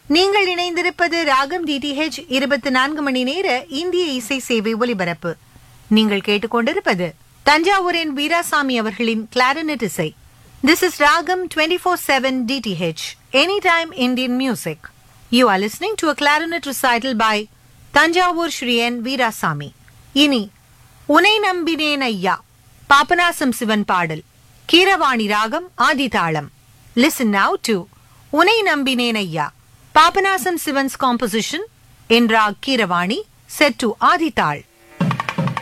நீங்கள் இணைந்திருப்பது ராகம் டிடிஹெச் இருபத்தி நான்கு மணி நேர இந்திய இசை சேவை ஒலிபரப்பு நீங்கள் கேட்டுக்கொண்டிருப்பது தஞ்சாவூரின் வீராசாமி அவர்களின் கிளாரினட் இசை this is Raagam twenty four seven DTH any time Indian music you are listening to a clarinet recital by Thanjavur Sri N Veeraswamy இனி உனை நம்பினேன் ஐயா பாபநாசம் சிவன் பாடல் கீரவாணி ராகம் ஆதிதாளம் லிசன் நவ் டு உனை நம்பினேன் ஐயா Papanasam Sivan's composition in raag Keeravani set to ஆதிதாள்